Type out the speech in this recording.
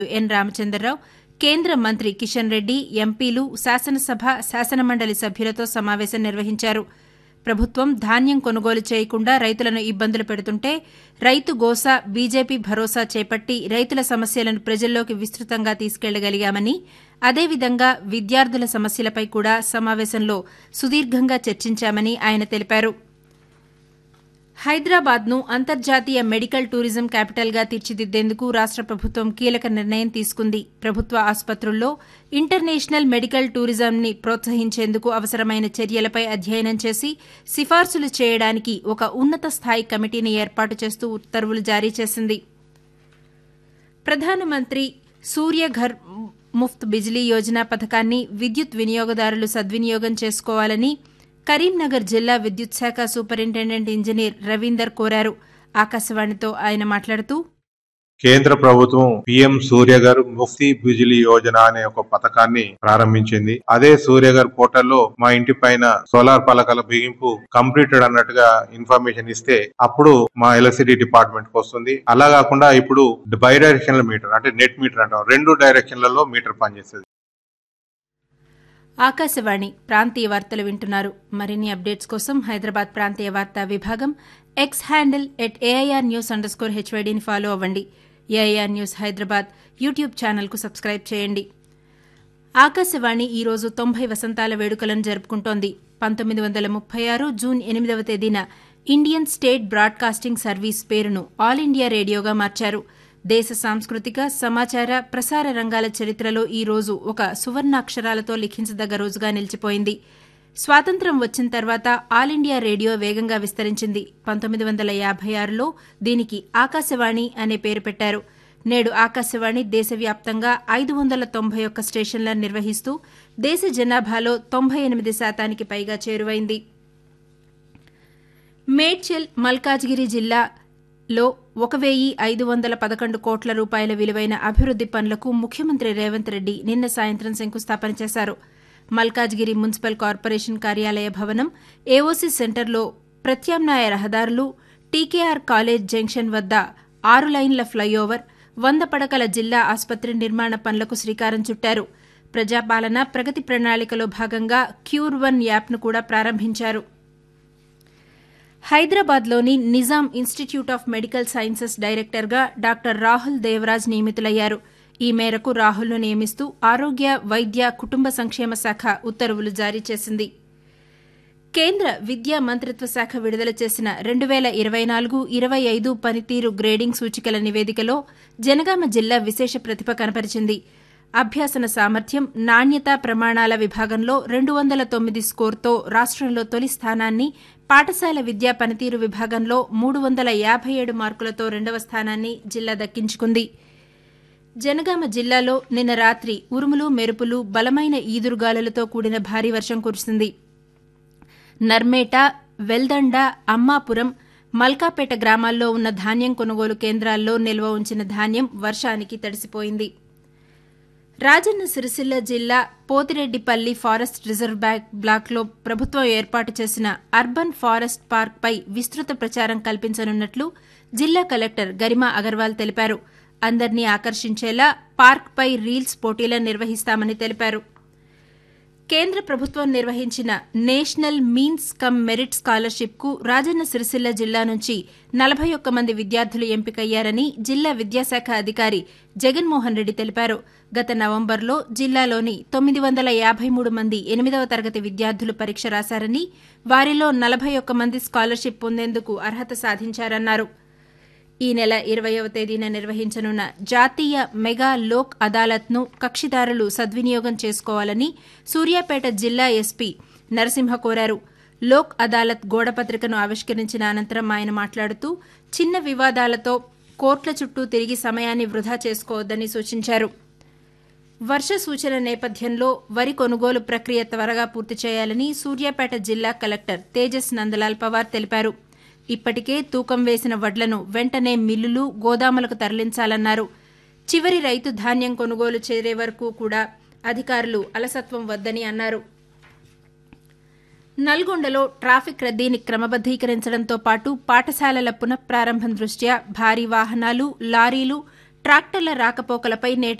ఎన్ రామచంద్రరావు కేంద్ర మంత్రి కిషన్ రెడ్డి ఎంపీలు శాసనసభ శాసనమండలి సభ్యులతో సమావేశం నిర్వహించారు ప్రభుత్వం ధాన్యం కొనుగోలు చేయకుండా రైతులను ఇబ్బందులు పెడుతుంటే రైతు గోసా బీజేపీ భరోసా చేపట్టి రైతుల సమస్యలను ప్రజల్లోకి విస్తృతంగా తీసుకెళ్లగలిగామని అదేవిధంగా విద్యార్థుల సమస్యలపై కూడా సమావేశంలో సుదీర్ఘంగా చర్చించామని ఆయన తెలిపారు హైదరాబాద్ను అంతర్జాతీయ మెడికల్ టూరిజం క్యాపిటల్గా తీర్చిదిద్దేందుకు రాష్ట ప్రభుత్వం కీలక నిర్ణయం తీసుకుంది ప్రభుత్వ ఆసుపత్రుల్లో ఇంటర్నేషనల్ మెడికల్ టూరిజంని ప్రోత్సహించేందుకు అవసరమైన చర్యలపై అధ్యయనం చేసి సిఫార్సులు చేయడానికి ఒక ఉన్నత స్థాయి కమిటీని ఏర్పాటు చేస్తూ ఉత్తర్వులు జారీ చేసింది ప్రధానమంత్రి సూర్యఘర్ ముఫ్త్ బిజిలీ యోజన పథకాన్ని విద్యుత్ వినియోగదారులు సద్వినియోగం చేసుకోవాలని కరీంనగర్ జిల్లా విద్యుత్ శాఖ సూపరింటెండెంట్ ఇంజనీర్ రవీందర్ కోరారు ఆకాశవాణితో ఆయన మాట్లాడుతూ కేంద్ర ప్రభుత్వం పిఎం సూర్యగర్ ముఫ్తీ బిజిలీ యోజన అనే ఒక పథకాన్ని ప్రారంభించింది అదే సూర్యగర్ పోర్టల్లో మా ఇంటి పైన సోలార్ పలకల బిగింపు కంప్లీటెడ్ అన్నట్టుగా ఇన్ఫర్మేషన్ ఇస్తే అప్పుడు మా ఎలక్ట్రిసిటీ డిపార్ట్మెంట్ కు వస్తుంది అలా కాకుండా ఇప్పుడు బై డైరెక్షనల్ మీటర్ అంటే నెట్ మీటర్ అంటాం రెండు డైరెక్షన్లలో మీటర్ పనిచేస్తుంది ఆకాశవాణి ప్రాంతీయ వార్తలు వింటున్నారు మరిన్ని అప్డేట్స్ కోసం హైదరాబాద్ ప్రాంతీయ వార్తా విభాగం X handle at AIR news underscore హెచ్వైడీని ఫాలో అవ్వండి ఏఐఆర్ న్యూస్ హైదరాబాద్ యూట్యూబ్ ఛానల్కు సబ్స్క్రైబ్ చేయండి ఆకాశవాణి ఈ రోజు తొంభై వసంతాల వేడుకలను జరుపుకుంటోంది పంతొమ్మిది వందల ముప్పై ఆరు జూన్ ఎనిమిదవ తేదీన ఇండియన్ స్టేట్ బ్రాడ్కాస్టింగ్ సర్వీస్ పేరును ఆల్ ఇండియా రేడియోగా మార్చారు దేశ సాంస్కృతిక సమాచార ప్రసార రంగాల చరిత్రలో ఈ రోజు ఒక సువర్ణాక్షరాలతో లిఖించదగ్గ రోజుగా నిలిచిపోయింది స్వాతంత్ర్యం వచ్చిన తర్వాత ఆల్ ఇండియా రేడియో వేగంగా విస్తరించింది పంతొమ్మిది వందల యాభై ఆరులో దీనికి ఆకాశవాణి అనే పేరు పెట్టారు నేడు ఆకాశవాణి దేశవ్యాప్తంగా ఐదు వందల తొంభై ఒక్క స్టేషన్లను నిర్వహిస్తూ దేశ జనాభాలో తొంభై ఎనిమిది శాతానికి పైగా చేరువైంది మేడ్చల్ మల్కాజ్గిరి జిల్లాలో ఒక వెయ్యి ఐదు వందల పదకొండు కోట్ల రూపాయల విలువైన అభివృద్ది పనులకు ముఖ్యమంత్రి రేవంత్ రెడ్డి నిన్న సాయంత్రం శంకుస్థాపన చేశారు మల్కాజ్గిరి మున్సిపల్ కార్పొరేషన్ కార్యాలయ భవనం ఏఓసీ సెంటర్లో ప్రత్యామ్నాయ రహదారులు టీకేఆర్ కాలేజ్ జంక్షన్ వద్ద ఆరు లైన్ల ఫ్లైఓవర్ వంద పడకల జిల్లా ఆసుపత్రి నిర్మాణ పనులకు శ్రీకారం చుట్టారు ప్రజాపాలన ప్రగతి ప్రణాళికలో భాగంగా క్యూర్ వన్ యాప్ను కూడా ప్రారంభించారు హైదరాబాద్లోని Nizam institute of medical sciences డైరెక్టర్గా డాక్టర్ రాహుల్ దేవరాజ్ నియమితులయ్యారు ఈ మేరకు రాహుల్ను నియమిస్తూ ఆరోగ్య వైద్య కుటుంబ సంక్షేమ శాఖ ఉత్తర్వులు జారీ చేసింది కేంద్ర విద్యా మంత్రిత్వ శాఖ విడుదల చేసిన రెండు వేల ఇరవై నాలుగు ఇరవై ఐదు పనితీరు గ్రేడింగ్ సూచికల నివేదికలో జనగామ జిల్లా విశేష ప్రతిభ కనపరిచింది అభ్యాసన సామర్థ్యం నాణ్యత ప్రమాణాల విభాగంలో రెండు వందల తొమ్మిది స్కోర్తో రాష్టంలో తొలి స్థానాన్ని పాఠశాల విద్యా పనితీరు విభాగంలో మూడు వందల యాభై ఏడు మార్కులతో రెండవ స్థానాన్ని జిల్లా దక్కించుకుంది జనగామ జిల్లాలో నిన్న రాత్రి ఉరుములు మెరుపులు బలమైన ఈదురుగాలులతో కూడిన భారీ వర్షం కురిసింది నర్మేట వెల్దండ అమ్మాపురం మల్కాపేట గ్రామాల్లో ఉన్న ధాన్యం కొనుగోలు కేంద్రాల్లో నిల్వ ఉంచిన ధాన్యం వర్షానికి తడిసిపోయింది రాజన్న సిరిసిల్ల జిల్లా పోతిరెడ్డిపల్లి ఫారెస్ట్ రిజర్వ్ బ్లాక్లో ప్రభుత్వం ఏర్పాటు చేసిన అర్బన్ ఫారెస్ట్ పార్క్పై విస్తృత ప్రచారం కల్పించనున్నట్లు జిల్లా కలెక్టర్ గరిమా అగర్వాల్ తెలిపారు అందర్నీ ఆకర్షించేలా పార్క్పై రీల్స్ పోటీలను నిర్వహిస్తామని తెలిపారు కేంద్ర ప్రభుత్వం నిర్వహించిన నేషనల్ మీన్స్ కమ్ మెరిట్ స్కాలర్షిప్కు రాజన్న సిరిసిల్ల జిల్లా నుంచి నలభై ఒక్క మంది విద్యార్థులు ఎంపికయ్యారని జిల్లా విద్యాశాఖ అధికారి జగన్మోహన్ రెడ్డి తెలిపారు గత నవంబర్లో జిల్లాలోని తొమ్మిది వందల యాభై మూడు మంది ఎనిమిదవ తరగతి విద్యార్థులు పరీక్ష రాశారని వారిలో నలభై ఒక్క మంది స్కాలర్షిప్ పొందేందుకు అర్హత సాధించారన్నారు ఈ నెల ఇరవయవ తేదీన నిర్వహించనున్న జాతీయ మెగా లోక్ అదాలత్ను కక్షిదారులు సద్వినియోగం చేసుకోవాలని సూర్యాపేట జిల్లా ఎస్పీ నరసింహ కోరారు లోక్ అదాలత్ గోడపత్రికను ఆవిష్కరించిన అనంతరం ఆయన మాట్లాడుతూ చిన్న వివాదాలతో కోర్టుల చుట్టూ తిరిగి సమయాన్ని వృధా చేసుకోవద్దని సూచించారు వర్ష సూచన నేపథ్యంలో వరి కొనుగోలు ప్రక్రియ త్వరగా పూర్తి చేయాలని సూర్యాపేట జిల్లా కలెక్టర్ తేజస్ నందలాల్ పవార్ తెలిపారు ఇప్పటికే తూకం వేసిన వడ్లను వెంటనే మిల్లులు గోదాములకు తరలించాలన్నారు చివరి రైతు ధాన్యం కొనుగోలు చేరే వరకు కూడా అధికారులు అలసత్వం వద్దని అన్నారు నల్గొండలో ట్రాఫిక్ రద్దీని క్రమబద్దీకరించడంతో పాటు పాఠశాలల పునఃప్రారంభం దృష్ట్యా భారీ వాహనాలు లారీలు ట్రాక్టర్ల రాకపోకలపై నేటి